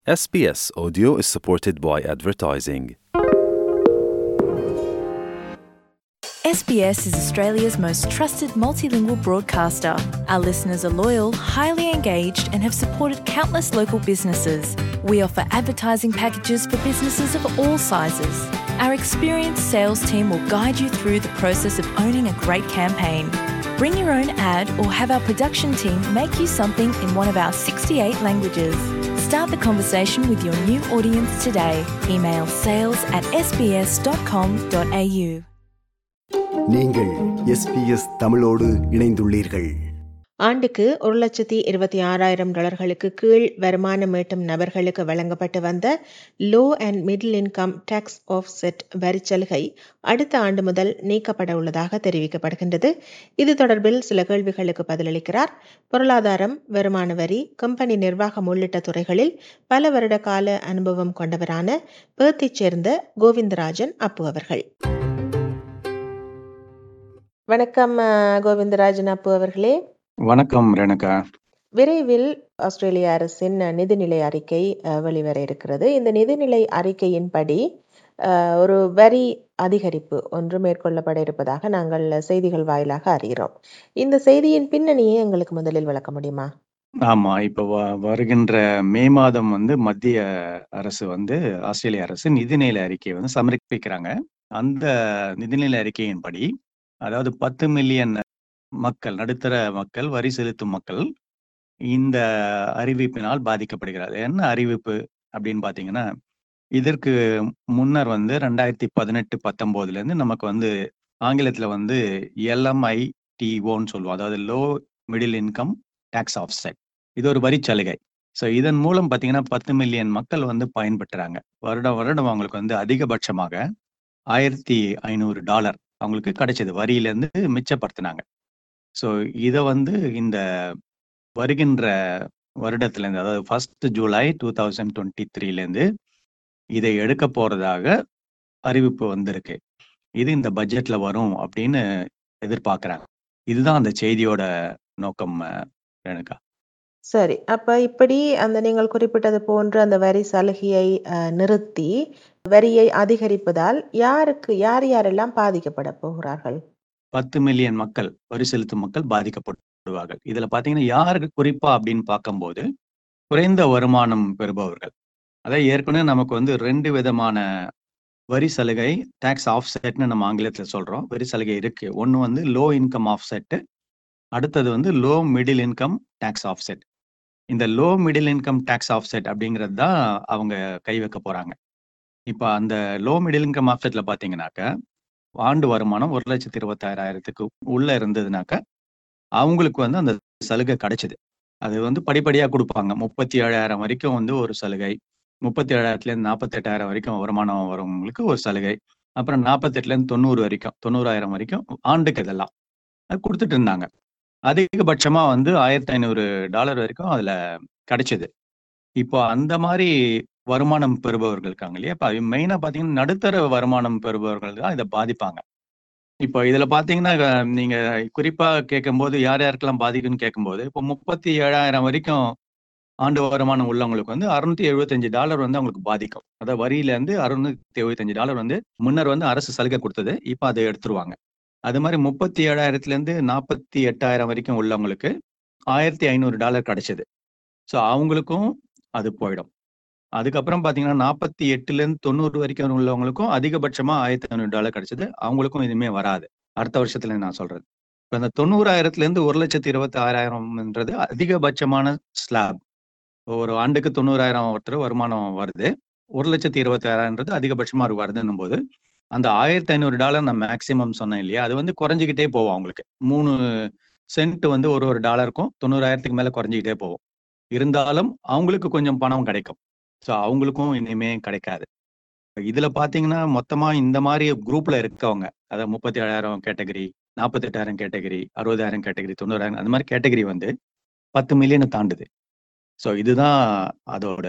SBS Audio is supported by advertising. SBS is Australia's most trusted multilingual broadcaster. Our listeners are loyal, highly engaged, and have supported countless local businesses. We offer advertising packages for businesses of all sizes. Our experienced sales team will guide you through the process of owning a great campaign. Bring your own ad or have our production team make you something in one of our 68 languages. Start the conversation with your new audience today. Email sales at sbs.com.au. நீங்கள் SBS தமிழோடு இணைந்துள்ளீர்கள் ஆண்டுக்கு ஒரு லட்சத்தி இருபத்தி ஆறாயிரம் டாலர்களுக்கு கீழ் வருமானம் ஈட்டும் நபர்களுக்கு வழங்கப்பட்டு வந்த low and middle income tax offset வரிச்சலுகை அடுத்த ஆண்டு முதல் நீக்கப்பட உள்ளதாக தெரிவிக்கப்படுகின்றது இது தொடர்பில் சில கேள்விகளுக்கு பதிலளிக்கிறார் பொருளாதாரம் வருமான வரி கம்பெனி நிர்வாகம் உள்ளிட்ட துறைகளில் பல வருட கால அனுபவம் கொண்டவரான பேர்த்தைச் சேர்ந்த கோவிந்தராஜன் அப்பு அவர்கள் வணக்கம் அஹ், கோவிந்தராஜன் அப்பு அவர்களே வணக்கம் ரேணுகா விரைவில் ஆஸ்திரேலிய அரசின் நிதிநிலை அறிக்கை அஹ், வெளிவர இருக்கிறது இந்த நிதிநிலை அறிக்கையின்படி அஹ், ஒரு வரி அதிகரிப்பு ஒன்று மேற்கொள்ளப்பட இருப்பதாக நாங்கள் செய்திகள் வாயிலாக அறிகிறோம் இந்த செய்தியின் பின்னணியை எங்களுக்கு முதலில் விளக்க முடியுமா ஆமா இப்ப வ- வருகின்ற மே மாதம் வந்து மத்திய அரசு வந்து ஆஸ்திரேலிய அரசு நிதிநிலை அறிக்கையை வந்து சமர்ப்பிக்கிறாங்க அந்த நிதிநிலை அறிக்கையின்படி அதாவது பத்து மில்லியன் மக்கள் நடுத்தர மக்கள் வரி செலுத்தும் மக்கள் இந்த அறிவிப்பினால் பாதிக்கப்படுகிறார் என்ன அறிவிப்பு அப்படின்னு பாத்தீங்கன்னா இதற்கு முன்னர் வந்து ரெண்டாயிரத்தி பதினெட்டு பத்தொன்பதுல இருந்து நமக்கு வந்து ஆங்கிலத்துல வந்து எல்எம்ஐ டிஓன்னு சொல்லுவோம் அதாவது low middle income tax offset இது ஒரு வரி சலுகை ஸோ இதன் மூலம் பார்த்தீங்கன்னா பத்து மில்லியன் மக்கள் வந்து பயன்பெற்றாங்க வருடம் வருடம் அவங்களுக்கு வந்து அதிகபட்சமாக ஆயிரத்தி ஐநூறு டாலர் அவங்களுக்கு கிடைச்சது வரியிலேருந்து மிச்சப்படுத்தினாங்க ஸோ இதை வந்து இந்த வருகின்ற வருடத்துலேருந்து அதாவது first July two thousand twenty த்ரீலேருந்து இதை எடுக்க போறதாக அறிவிப்பு வந்திருக்கு இது இந்த பட்ஜெட்ல வரும் அப்படின்னு எதிர்பார்க்கறாங்க இதுதான் அந்த செய்தியோட நோக்கம் அஹ், ரேணுகா சரி அப்ப இப்படி அந்த நீங்கள் குறிப்பிட்டது போன்று அந்த வரி சலுகையை அஹ், நிறுத்தி வரியை அதிகரிப்பதால் யாருக்கு யார் யாரெல்லாம் பாதிக்கப்பட போகிறார்கள் பத்து மில்லியன் மக்கள் வரி செலுத்தும் மக்கள் பாதிக்கப்படுவார்கள் இதுல பாத்தீங்கன்னா யாருக்கு குறிப்பா அப்படின்னு பார்க்கும்போது குறைந்த வருமானம் பெறுபவர்கள் அதாவது ஏற்கனவே நமக்கு வந்து ரெண்டு விதமான வரி சலுகை டேக்ஸ் ஆஃப்செட்னு நம்ம ஆங்கிலத்துல சொல்றோம் வரி சலுகை இருக்கு ஒன்னு வந்து லோ இன்கம் ஆஃப்செட் அடுத்தது வந்து low middle income tax offset இந்த low middle income tax offset அப்படிங்கிறது தான் அவங்க கை வைக்க போறாங்க இப்போ அந்த லோ மிடில் இன்கம் ஆஃப்செட்ல பாத்தீங்கன்னாக்க ஆண்டு வருமானம் ஒரு லட்சத்தி இருபத்தாயிரத்துக்கு உள்ள இருந்ததுனாக்க அவங்களுக்கு வந்து அந்த சலுகை கிடைச்சது அது வந்து படிப்படியா கொடுப்பாங்க முப்பத்தி ஏழாயிரம் வரைக்கும் வந்து ஒரு சலுகை முப்பத்தி ஏழாயிரத்துல இருந்து நாற்பத்தி எட்டாயிரம் வரைக்கும் வருமானம் வரவங்களுக்கு ஒரு சலுகை அப்புறம் நாற்பத்தெட்டுல இருந்து தொண்ணூறு வரைக்கும் தொண்ணூறாயிரம் வரைக்கும் ஆண்டுக்கு இதெல்லாம் அது கொடுத்துட்டு இருந்தாங்க அதிகபட்சமா வந்து ஆயிரத்தி ஐநூறு டாலர் வரைக்கும் அதுல கிடைச்சது இப்போ அந்த மாதிரி வருமானம் பெறுபவர்கள் இருக்காங்க இல்லையா இப்போ மெயினா பாத்தீங்கன்னா நடுத்தர வருமானம் பெறுபவர்கள் தான் இதை பாதிப்பாங்க இப்போ இதுல பாத்தீங்கன்னா அஹ், நீங்க குறிப்பா கேட்கும்போது யார் யாருக்கெல்லாம் பாதிக்குன்னு கேட்கும்போது இப்போ முப்பத்தி ஏழாயிரம் வரைக்கும் ஆண்டு வருமானம் உள்ளவங்களுக்கு வந்து அறுநூத்தி எழுபத்தஞ்சு டாலர் வந்து அவங்களுக்கு பாதிக்கும் அதாவது வரியில இருந்து அறுநூத்தி எழுபத்தஞ்சு டாலர் வந்து முன்னர் வந்து அரசு சலுகை கொடுத்தது இப்போ அதை எடுத்துருவாங்க அது மாதிரி முப்பத்தி ஏழாயிரத்துல இருந்து நாற்பத்தி எட்டாயிரம் வரைக்கும் உள்ளவங்களுக்கு ஆயிரத்தி ஐநூறு டாலர் கிடைச்சது ஸோ அவங்களுக்கும் அது போயிடும் அதுக்கப்புறம் பாத்தீங்கன்னா நாற்பத்தி எட்டுல இருந்து தொண்ணூறு வரைக்கும் உள்ளவங்களுக்கும் அதிகபட்சமா ஆயிரத்தி ஐநூறு டாலர் கிடைச்சது அவங்களுக்கும் இனிமே வராது அடுத்த வருஷத்துல நான் சொல்றது இப்போ அந்த தொண்ணூறாயிரத்துல இருந்து ஒரு லட்சத்தி இருபத்தி ஆறாயிரம்ன்றது அதிகபட்சமான ஸ்லாப் ஒரு ஆண்டுக்கு தொண்ணூறாயிரம் ஒருத்தர் வருமானம் வருது ஒரு லட்சத்தி இருபத்தி ஆறாயிரம்ன்றது அதிகபட்சமா ஒரு வருதுன்னும் போது அந்த ஆயிரத்தி ஐநூறு டாலர் நான் மேக்சிமம் சொன்னேன் இல்லையா அது வந்து குறைஞ்சிக்கிட்டே போகும் அவங்களுக்கு மூணு சென்ட் வந்து ஒரு ஒரு டாலருக்கும் தொண்ணூறாயிரத்துக்கு மேல குறைஞ்சிக்கிட்டே போகும் இருந்தாலும் அவங்களுக்கு கொஞ்சம் பணம் கிடைக்கும் ஸோ அவங்களுக்கும் இனிமே கிடைக்காது இதுல பாத்தீங்கன்னா மொத்தமா இந்த மாதிரி குரூப்ல இருக்கவங்க அதாவது முப்பத்தி ஏழாயிரம் கேட்டகரி நாற்பத்தெட்டாயிரம் கேட்டகரி அறுபதாயிரம் கேட்டகரி தொண்ணூறாயிரம் அந்த மாதிரி கேட்டகரி வந்து பத்து மில்லியனை தாண்டுது ஸோ இதுதான் அதோட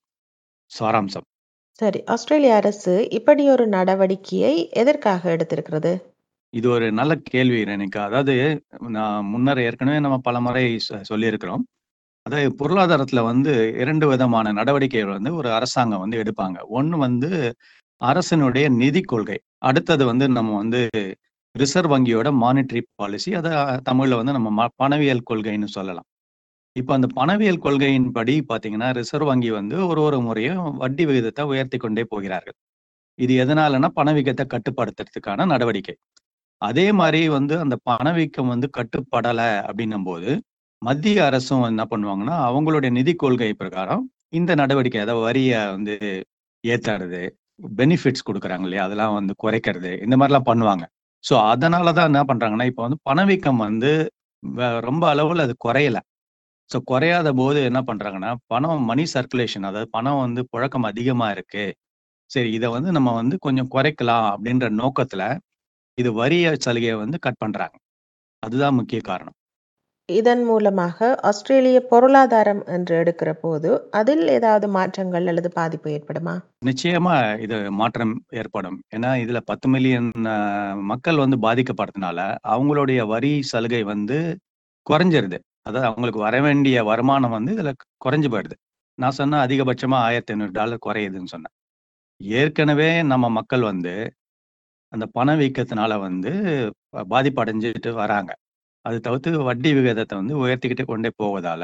சாராம்சம் சரி ஆஸ்திரேலிய அரசு இப்படி ஒரு நடவடிக்கையை எதற்காக எடுத்திருக்கிறது இது ஒரு நல்ல கேள்வி எனக்கு அதாவது நான் முன்னர் ஏற்கனவே நம்ம பல முறை சொல்லியிருக்கிறோம் அதாவது பொருளாதாரத்துல வந்து இரண்டு விதமான நடவடிக்கைகள் வந்து ஒரு அரசாங்கம் வந்து எடுப்பாங்க ஒண்ணு வந்து அரசனுடைய நிதி கொள்கை அடுத்தது வந்து நம்ம வந்து ரிசர்வ் வங்கியோட மானிட்டரி பாலிசி அதை தமிழ்ல வந்து நம்ம ம- பணவியல் கொள்கைன்னு சொல்லலாம் இப்போ அந்த பணவியல் கொள்கையின் படி பாத்தீங்கன்னா ரிசர்வ் வங்கி வந்து ஒரு ஒரு முறையும் வட்டி விகிதத்தை உயர்த்தி கொண்டே போகிறார்கள் இது எதனாலன்னா பணவீக்கத்தை கட்டுப்படுத்துறதுக்கான நடவடிக்கை அதே மாதிரி வந்து அந்த பணவீக்கம் வந்து கட்டுப்படல அப்படின்னும் போது மத்திய அரசும் என்ன பண்ணுவாங்கன்னா அவங்களுடைய நிதி கொள்கை பிரகாரம் இந்த நடவடிக்கை அதாவது வரியை வந்து ஏத்தாடுது பெனிஃபிட்ஸ் கொடுக்குறாங்க இல்லையா அதெல்லாம் வந்து குறைக்கிறது இந்த மாதிரிலாம் பண்ணுவாங்க ஸோ அதனால தான் என்ன பண்றாங்கன்னா இப்போ வந்து பணவீக்கம் வந்து வ- ரொம்ப அளவில் அது குறையல ஸோ குறையாத போது என்ன பண்றாங்கன்னா பணம் மணி சர்க்குலேஷன் அதாவது பணம் வந்து புழக்கம் அதிகமா இருக்கு சரி இதை வந்து நம்ம வந்து கொஞ்சம் குறைக்கலாம் அப்படின்ற நோக்கத்துல இது வரிய சலுகையை வந்து கட் பண்றாங்க அதுதான் முக்கிய காரணம் இதன் மூலமாக ஆஸ்திரேலிய பொருளாதாரம் என்று எடுக்கிற போது அதில் ஏதாவது மாற்றங்கள் அல்லது பாதிப்பு ஏற்படுமா நிச்சயமா இது மாற்றம் ஏற்படும் ஏன்னா இதுல பத்து மில்லியன் மக்கள் வந்து பாதிக்கப்படுறதுனால அவங்களுடைய வரி சலுகை வந்து குறைஞ்சிருது அதாவது அவங்களுக்கு வர வேண்டிய வருமானம் வந்து இதுல குறைஞ்சு போயிடுது நான் சொன்ன அதிகபட்சமா ஆயிரத்தி ஐநூறு டாலர் குறையுதுன்னு சொன்னேன் ஏற்கனவே நம்ம மக்கள் வந்து அந்த பணவீக்கத்தினால வந்து ப- பாதிப்பு அடைஞ்சிட்டு வராங்க அது தவிர்த்து வட்டி விகிதத்தை வந்து உயர்த்திக்கிட்டு கொண்டே போவதால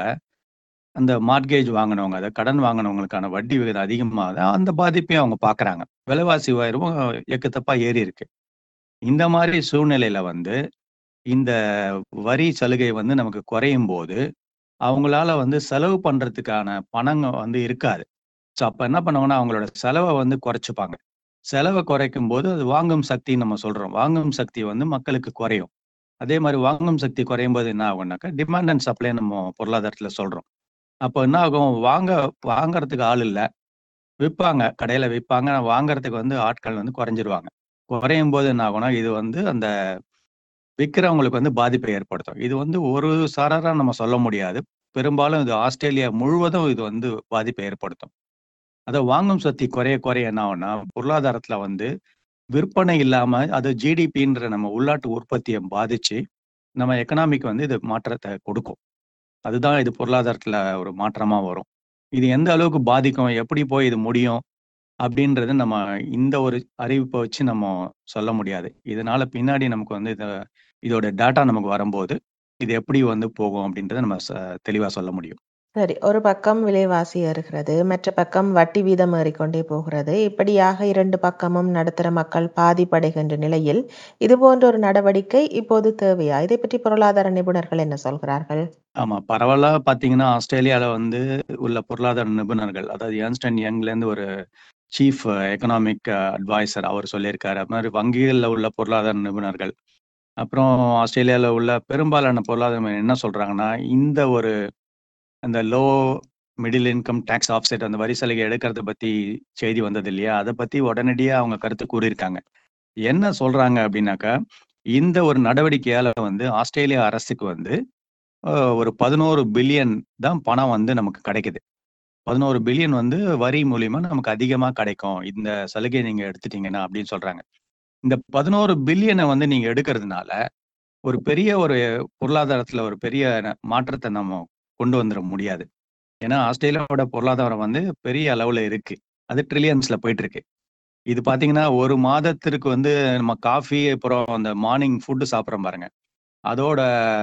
அந்த மார்ட்கேஜ் வாங்கினவங்க அதை கடன் வாங்கினவங்களுக்கான வட்டி விகிதம் அதிகமாக அந்த பாதிப்பையும் அவங்க பார்க்கறாங்க விலைவாசி உயர்வும் எக்கத்தப்பா ஏறி இருக்கு இந்த மாதிரி சூழ்நிலையில வந்து இந்த வரி சலுகை வந்து நமக்கு குறையும் போது அவங்களால வந்து செலவு பண்றதுக்கான பணங்க வந்து இருக்காது ஸோ அப்ப என்ன பண்ணுவாங்கன்னா அவங்களோட செலவை வந்து குறைச்சுப்பாங்க செலவை குறைக்கும் போது அது வாங்கும் சக்தின்னு நம்ம சொல்றோம் வாங்கும் சக்தி வந்து மக்களுக்கு குறையும் அதே மாதிரி வாங்கும் சக்தி குறையும் போது என்ன ஆகும்னாக்கா டிமாண்ட் அண்ட் சப்ளை நம்ம பொருளாதாரத்துல சொல்றோம் அப்போ என்ன ஆகும் வாங்க வாங்குறதுக்கு ஆள் இல்லை விற்பாங்க கடையில விற்பாங்க ஆனா வாங்குறதுக்கு வந்து ஆட்கள் வந்து குறைஞ்சிருவாங்க குறையும் போது என்ன ஆகும்னா இது வந்து அந்த விற்கிறவங்களுக்கு வந்து பாதிப்பை ஏற்படுத்தும் இது வந்து ஒரு சாராரா நம்ம சொல்ல முடியாது பெரும்பாலும் இது ஆஸ்திரேலியா முழுவதும் இது வந்து பாதிப்பை ஏற்படுத்தும் அதை வாங்கும் சக்தி குறைய குறைய என்ன ஆகும்னா பொருளாதாரத்துல வந்து விற்பனை இல்லாம அது ஜிடிபின்ற நம்ம உள்நாட்டு உற்பத்தியை பாதிச்சு நம்ம எக்கனாமிக் வந்து இது மாற்றத்தை கொடுக்கும் அதுதான் இது பொருளாதாரத்துல ஒரு மாற்றமா வரும் இது எந்த அளவுக்கு பாதிக்கும் எப்படி போய் இது முடியும் அப்படின்றது நம்ம இந்த ஒரு அறிவிப்பை வச்சு நம்ம சொல்ல முடியாது இதனால பின்னாடி நமக்கு வந்து இத இதோட டேட்டா நமக்கு வரும்போது இது எப்படி வந்து போகும் அப்படின்றத நம்ம ச- தெளிவா சொல்ல முடியும் சரி ஒரு பக்கம் விலைவாசி ஏறுகிறது மற்ற பக்கம் வட்டி வீதம் ஏறிக்கொண்டே போகிறது இப்படியாக இரண்டு பக்கமும் நடுத்தர மக்கள் பாதிப்படைகின்ற நிலையில் இது போன்ற ஒரு நடவடிக்கை இப்போது தேவையா இதை பற்றி பொருளாதார நிபுணர்கள் என்ன சொல்கிறார்கள் ஆமா பரவலா பாத்தீங்கன்னா ஆஸ்திரேலியால வந்து உள்ள பொருளாதார நிபுணர்கள் அதாவது ஏர்ன்ஸ்ட் அண்ட் யங்ல இருந்து ஒரு சீஃப் எக்கனாமிக் அட்வைசர் அவர் சொல்லியிருக்காரு அது மாதிரி வங்கிகளில் உள்ள பொருளாதார நிபுணர்கள் அப்புறம் ஆஸ்திரேலியால உள்ள பெரும்பாலான பொருளாதார நிபுணர்கள் என்ன சொல்றாங்கன்னா இந்த ஒரு அந்த low middle income tax offset அந்த வரி சலுகை எடுக்கிறத பத்தி செய்தி வந்தது இல்லையா அதை பத்தி உடனடியா அவங்க கருத்து கூறியிருக்காங்க என்ன சொல்றாங்க அப்படின்னாக்கா இந்த ஒரு நடவடிக்கையால வந்து ஆஸ்திரேலியா அரசுக்கு வந்து அஹ், ஒரு பதினோரு பில்லியன் தான் பணம் வந்து நமக்கு கிடைக்குது பதினோரு பில்லியன் வந்து வரி மூலியமா நமக்கு அதிகமா கிடைக்கும் இந்த சலுகை நீங்க எடுத்துட்டீங்கன்னா அப்படின்னு சொல்றாங்க இந்த பதினோரு பில்லியனை வந்து நீங்க எடுக்கிறதுனால ஒரு பெரிய ஒரு பொருளாதாரத்துல ஒரு பெரிய ந- மாற்றத்தை நம்ம கொண்டு வந்துட முடியாது ஏன்னா ஆஸ்திரேலியாவோட பொருளாதாரம் வந்து பெரிய அளவுல இருக்கு அது ட்ரில்லியன்ஸ்ல போயிட்டு இருக்கு இது பாத்தீங்கன்னா ஒரு மாதத்திற்கு வந்து நம்ம காஃபி அப்புறம் அந்த மார்னிங் ஃபுட்டு சாப்பிட்றோம் பாருங்க அதோட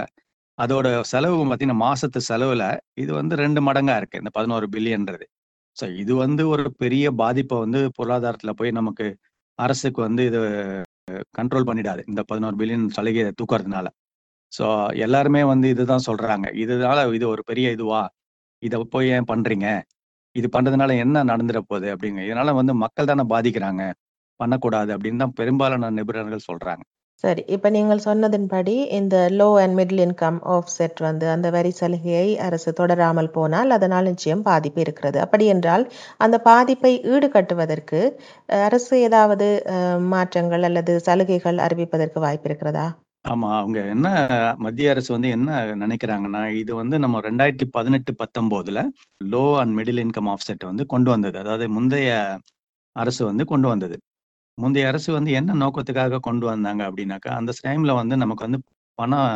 அதோட செலவு பார்த்தீங்கன்னா மாசத்து செலவுல இது வந்து ரெண்டு மடங்கா இருக்கு இந்த பதினோரு பில்லியன்றது ஸோ இது வந்து ஒரு பெரிய பாதிப்பை வந்து பொருளாதாரத்துல போய் நமக்கு அரசுக்கு வந்து இது கண்ட்ரோல் பண்ணிடாது இந்த பதினோரு பில்லியன் சலுகையை தூக்குறதுனால ஸோ எல்லாருமே வந்து இதுதான் சொல்றாங்க இதனால இது ஒரு பெரிய இதுவா இதை போய் ஏன் பண்றீங்க இது பண்றதுனால என்ன நடந்துட போகுது அப்படிங்க இதனால வந்து மக்கள் தானே பாதிக்கிறாங்க பண்ணக்கூடாது அப்படின்னு தான் பெரும்பாலான நிபுணர்கள் சொல்றாங்க சரி இப்ப நீங்கள் சொன்னதின்படி இந்த low and middle income offset வந்து அந்த வரி சலுகையை அரசு தொடராமல் போனால் அதனால் நிச்சயம் பாதிப்பு இருக்கிறது அப்படி என்றால் அந்த பாதிப்பை ஈடுகட்டுவதற்கு அஹ், அரசு ஏதாவது அஹ், மாற்றங்கள் அல்லது சலுகைகள் அறிவிப்பதற்கு வாய்ப்பு இருக்கிறதா ஆமா அவங்க என்ன மத்திய அரசு வந்து என்ன நினைக்கிறாங்கன்னா இது வந்து நம்ம ரெண்டாயிரத்தி பதினெட்டு பத்தொன்பதுல low and middle income offset வந்து கொண்டு வந்தது அதாவது முந்தைய அரசு வந்து கொண்டு வந்தது முந்தைய அரசு வந்து என்ன நோக்கத்துக்காக கொண்டு வந்தாங்க அப்படின்னாக்கா அந்த டைம்ல வந்து நமக்கு வந்து பண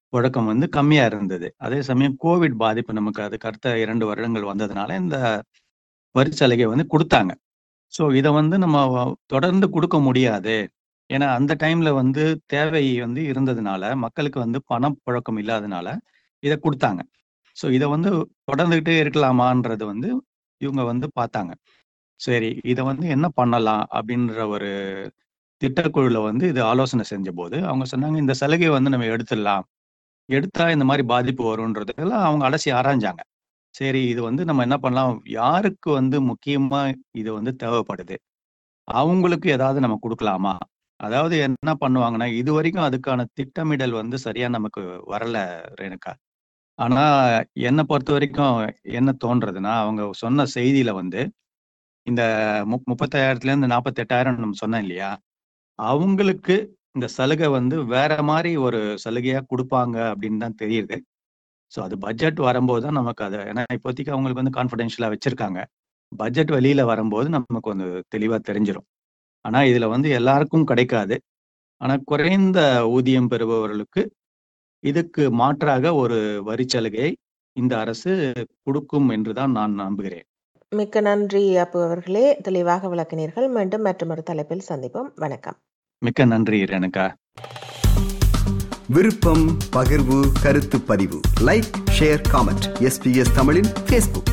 புழக்கம் வந்து கம்மியா இருந்தது அதே சமயம் கோவிட் பாதிப்பு நமக்கு அதுக்கு அடுத்த இரண்டு வருடங்கள் வந்ததுனால இந்த வரி சலுகை வந்து கொடுத்தாங்க ஸோ இதை வந்து நம்ம வ- தொடர்ந்து கொடுக்க முடியாது ஏன்னா அந்த டைம்ல வந்து தேவை வந்து இருந்ததுனால மக்களுக்கு வந்து பணம் புழக்கம் இல்லாதனால இதை கொடுத்தாங்க ஸோ இதை வந்து தொடர்ந்துகிட்டே இருக்கலாமான்றது வந்து இவங்க வந்து பார்த்தாங்க சரி இதை வந்து என்ன பண்ணலாம் அப்படின்ற ஒரு திட்டக்குழுல வந்து இது ஆலோசனை செஞ்ச போது அவங்க சொன்னாங்க இந்த சலுகையை வந்து நம்ம எடுத்துடலாம் எடுத்தா இந்த மாதிரி பாதிப்பு வரும்ன்றதெல்லாம் அவங்க அலசி ஆராய்ஞ்சாங்க சரி இது வந்து நம்ம என்ன பண்ணலாம் யாருக்கு வந்து முக்கியமா இது வந்து தேவைப்படுது அவங்களுக்கு ஏதாவது நம்ம கொடுக்கலாமா அதாவது என்ன பண்ணுவாங்கன்னா இது வரைக்கும் அதுக்கான திட்டமிடல் வந்து சரியா நமக்கு வரல ரேணுகா ஆனா என்னை பொறுத்த வரைக்கும் என்ன தோன்றதுன்னா அவங்க சொன்ன செய்தியில வந்து இந்த முப் முப்பத்தாயிரத்துல இருந்து நாற்பத்தி எட்டாயிரம் நம்ம சொன்னோம் இல்லையா அவங்களுக்கு இந்த சலுகை வந்து வேற மாதிரி ஒரு சலுகையா கொடுப்பாங்க அப்படின்னு தான் தெரியுது ஸோ அது பட்ஜெட் வரும்போது தான் நமக்கு அது ஏன்னா இப்போதைக்கு அவங்களுக்கு வந்து கான்ஃபிடென்ஷியலா வச்சிருக்காங்க பட்ஜெட் வெளியில வரும்போது நமக்கு வந்து தெளிவா தெரிஞ்சிடும் ஆனா இதுல வந்து எல்லாருக்கும் கிடைக்காது ஆனா குறைந்த ஊதியம் பெறுபவர்களுக்கு இதுக்கு மாற்றாக ஒரு வரி சலுகையை இந்த அரசு கொடுக்கும் என்றுதான் நான் நம்புகிறேன் மிக்க நன்றி அப்பு அவர்களே தெளிவாக விளக்கினீர்கள் மீண்டும் மற்றொரு தலைப்பில் சந்திப்போம் வணக்கம் மிக்க நன்றி ரேணுகா விருப்பம் பகிர்வு கருத்து பதிவு லைக் ஷேர் காமெண்ட் எஸ்பிஎஸ் தமிழின் Facebook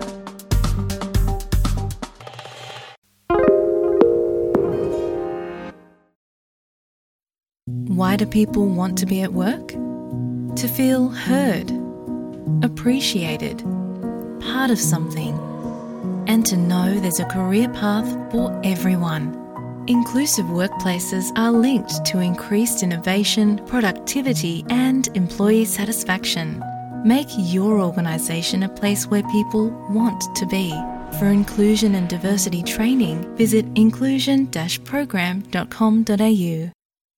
Why do people want to be at work? To feel heard, appreciated, part of something, and to know there's a career path for everyone. Inclusive workplaces are linked to increased innovation, productivity, and employee satisfaction. Make your organisation a place where people want to be. For inclusion and diversity training, visit inclusion-program.com.au.